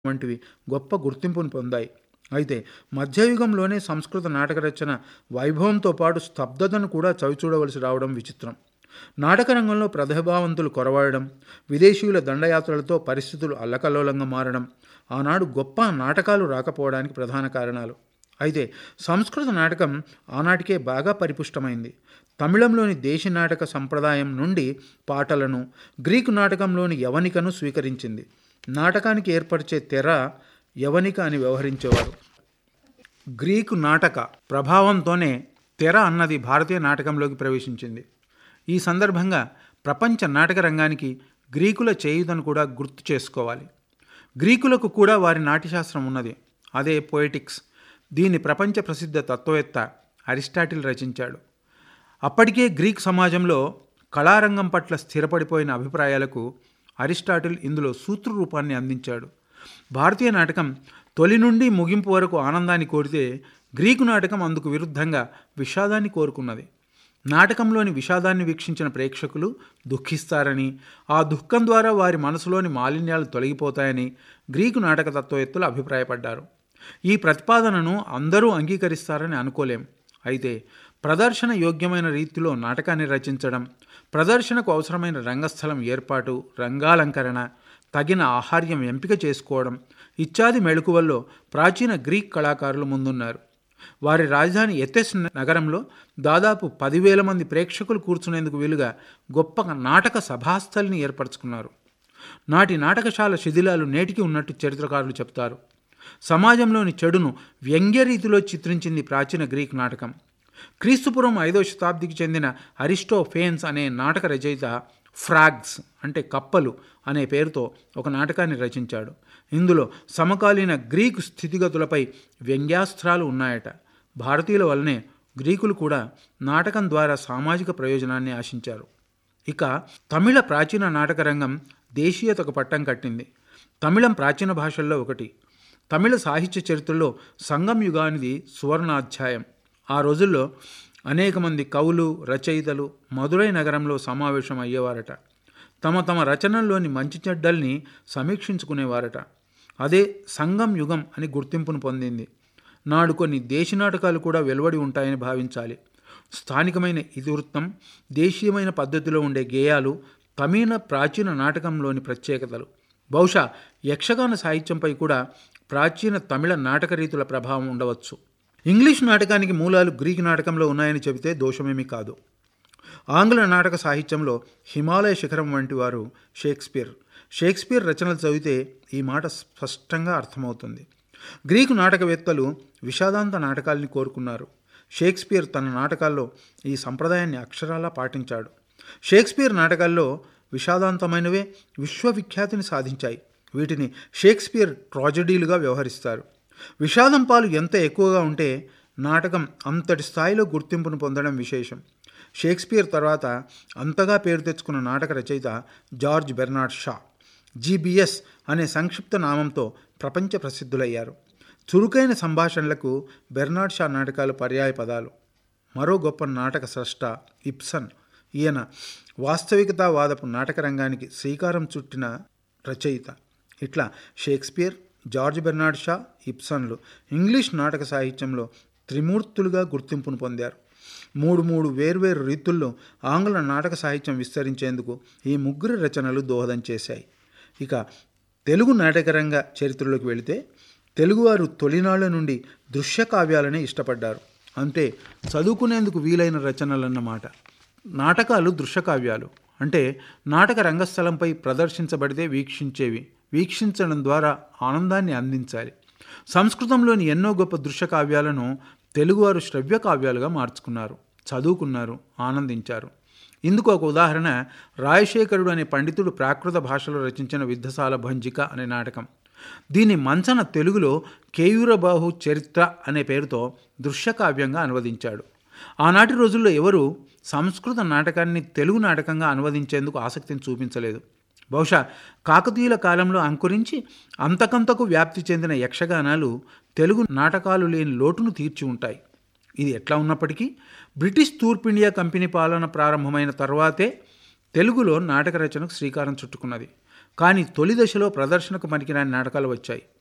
వంటివి గొప్ప గుర్తింపును పొందాయి అయితే మధ్యయుగంలోనే సంస్కృత నాటక రచన వైభవంతో పాటు స్తబ్దతను కూడా చవిచూడవలసి రావడం విచిత్రం నాటక రంగంలో ప్రతిభావంతులు కొరవాడడం విదేశీయుల దండయాత్రలతో పరిస్థితులు అల్లకల్లోలంగా మారడం ఆనాడు గొప్ప నాటకాలు రాకపోవడానికి ప్రధాన కారణాలు అయితే సంస్కృత నాటకం ఆనాటికే బాగా పరిపుష్టమైంది తమిళంలోని దేశీ నాటక సంప్రదాయం నుండి పాటలను గ్రీకు నాటకంలోని యవనికను స్వీకరించింది నాటకానికి ఏర్పరిచే తెర యవనిక అని వ్యవహరించేవారు గ్రీకు నాటక ప్రభావంతోనే తెర అన్నది భారతీయ నాటకంలోకి ప్రవేశించింది ఈ సందర్భంగా ప్రపంచ నాటక రంగానికి గ్రీకుల చేయుతను కూడా గుర్తు చేసుకోవాలి గ్రీకులకు కూడా వారి నాట్యశాస్త్రం ఉన్నది అదే పోయిటిక్స్ దీన్ని ప్రపంచ ప్రసిద్ధ తత్వవేత్త అరిస్టాటిల్ రచించాడు అప్పటికే గ్రీక్ సమాజంలో కళారంగం పట్ల స్థిరపడిపోయిన అభిప్రాయాలకు అరిస్టాటిల్ ఇందులో సూత్ర రూపాన్ని అందించాడు భారతీయ నాటకం తొలి నుండి ముగింపు వరకు ఆనందాన్ని కోరితే గ్రీకు నాటకం అందుకు విరుద్ధంగా విషాదాన్ని కోరుకున్నది నాటకంలోని విషాదాన్ని వీక్షించిన ప్రేక్షకులు దుఃఖిస్తారని ఆ దుఃఖం ద్వారా వారి మనసులోని మాలిన్యాలు తొలగిపోతాయని గ్రీకు నాటక తత్వవేత్తలు అభిప్రాయపడ్డారు ఈ ప్రతిపాదనను అందరూ అంగీకరిస్తారని అనుకోలేం అయితే ప్రదర్శన యోగ్యమైన రీతిలో నాటకాన్ని రచించడం ప్రదర్శనకు అవసరమైన రంగస్థలం ఏర్పాటు రంగాలంకరణ తగిన ఆహార్యం ఎంపిక చేసుకోవడం ఇత్యాది మెళుకువల్లో ప్రాచీన గ్రీక్ కళాకారులు ముందున్నారు వారి రాజధాని ఎథెస్ నగరంలో దాదాపు పదివేల మంది ప్రేక్షకులు కూర్చునేందుకు వీలుగా గొప్ప నాటక సభాస్థలిని ఏర్పరచుకున్నారు నాటి నాటకశాల శిథిలాలు నేటికి ఉన్నట్టు చరిత్రకారులు చెప్తారు సమాజంలోని చెడును వ్యంగ్య రీతిలో చిత్రించింది ప్రాచీన గ్రీక్ నాటకం క్రీస్తుపురం ఐదో శతాబ్దికి చెందిన అరిస్టోఫేన్స్ అనే నాటక రచయిత ఫ్రాగ్స్ అంటే కప్పలు అనే పేరుతో ఒక నాటకాన్ని రచించాడు ఇందులో సమకాలీన గ్రీకు స్థితిగతులపై వ్యంగ్యాస్త్రాలు ఉన్నాయట భారతీయుల వల్లనే గ్రీకులు కూడా నాటకం ద్వారా సామాజిక ప్రయోజనాన్ని ఆశించారు ఇక తమిళ ప్రాచీన నాటక రంగం దేశీయతకు పట్టం కట్టింది తమిళం ప్రాచీన భాషల్లో ఒకటి తమిళ సాహిత్య చరిత్రలో సంగం యుగానిది సువర్ణాధ్యాయం ఆ రోజుల్లో అనేక మంది కవులు రచయితలు మదురై నగరంలో సమావేశం అయ్యేవారట తమ తమ రచనల్లోని మంచి చెడ్డల్ని సమీక్షించుకునేవారట అదే సంగం యుగం అని గుర్తింపును పొందింది నాడు కొన్ని దేశీ నాటకాలు కూడా వెలువడి ఉంటాయని భావించాలి స్థానికమైన ఇతివృత్తం దేశీయమైన పద్ధతిలో ఉండే గేయాలు తమిళ ప్రాచీన నాటకంలోని ప్రత్యేకతలు బహుశా యక్షగాన సాహిత్యంపై కూడా ప్రాచీన తమిళ నాటక రీతుల ప్రభావం ఉండవచ్చు ఇంగ్లీష్ నాటకానికి మూలాలు గ్రీక్ నాటకంలో ఉన్నాయని చెబితే దోషమేమీ కాదు ఆంగ్ల నాటక సాహిత్యంలో హిమాలయ శిఖరం వంటి వారు షేక్స్పియర్ షేక్స్పియర్ రచనలు చదివితే ఈ మాట స్పష్టంగా అర్థమవుతుంది గ్రీకు నాటకవేత్తలు విషాదాంత నాటకాల్ని కోరుకున్నారు షేక్స్పియర్ తన నాటకాల్లో ఈ సంప్రదాయాన్ని అక్షరాలా పాటించాడు షేక్స్పియర్ నాటకాల్లో విషాదాంతమైనవే విశ్వవిఖ్యాతిని సాధించాయి వీటిని షేక్స్పియర్ ట్రాజడీలుగా వ్యవహరిస్తారు విషాదం పాలు ఎంత ఎక్కువగా ఉంటే నాటకం అంతటి స్థాయిలో గుర్తింపును పొందడం విశేషం షేక్స్పియర్ తర్వాత అంతగా పేరు తెచ్చుకున్న నాటక రచయిత జార్జ్ బెర్నాడ్ షా జీబీఎస్ అనే సంక్షిప్త నామంతో ప్రపంచ ప్రసిద్ధులయ్యారు చురుకైన సంభాషణలకు బెర్నాడ్ షా నాటకాలు పర్యాయ పదాలు మరో గొప్ప నాటక స్రష్ట ఇప్సన్ ఈయన వాస్తవికతావాదపు నాటక రంగానికి శ్రీకారం చుట్టిన రచయిత ఇట్లా షేక్స్పియర్ జార్జ్ బెర్నాడ్ షా ఇప్సన్లు ఇంగ్లీష్ నాటక సాహిత్యంలో త్రిమూర్తులుగా గుర్తింపును పొందారు మూడు మూడు వేర్వేరు రీతుల్లో ఆంగ్ల నాటక సాహిత్యం విస్తరించేందుకు ఈ ముగ్గురు రచనలు దోహదం చేశాయి ఇక తెలుగు నాటకరంగ చరిత్రలోకి వెళితే తెలుగువారు తొలినాళ్ల నుండి దృశ్య కావ్యాలనే ఇష్టపడ్డారు అంటే చదువుకునేందుకు వీలైన రచనలన్నమాట నాటకాలు దృశ్యకావ్యాలు అంటే నాటక రంగస్థలంపై ప్రదర్శించబడితే వీక్షించేవి వీక్షించడం ద్వారా ఆనందాన్ని అందించాలి సంస్కృతంలోని ఎన్నో గొప్ప దృశ్య కావ్యాలను తెలుగువారు శ్రవ్య కావ్యాలుగా మార్చుకున్నారు చదువుకున్నారు ఆనందించారు ఇందుకు ఒక ఉదాహరణ రాయశేఖరుడు అనే పండితుడు ప్రాకృత భాషలో రచించిన విద్ధసాల భంజిక అనే నాటకం దీని మంచన తెలుగులో కేయూరబాహు చరిత్ర అనే పేరుతో దృశ్యకావ్యంగా అనువదించాడు ఆనాటి రోజుల్లో ఎవరు సంస్కృత నాటకాన్ని తెలుగు నాటకంగా అనువదించేందుకు ఆసక్తిని చూపించలేదు బహుశా కాకతీయుల కాలంలో అంకురించి అంతకంతకు వ్యాప్తి చెందిన యక్షగానాలు తెలుగు నాటకాలు లేని లోటును తీర్చి ఉంటాయి ఇది ఎట్లా ఉన్నప్పటికీ బ్రిటిష్ తూర్పు ఇండియా కంపెనీ పాలన ప్రారంభమైన తర్వాతే తెలుగులో నాటక రచనకు శ్రీకారం చుట్టుకున్నది కానీ తొలి దశలో ప్రదర్శనకు పనికిరాని నాటకాలు వచ్చాయి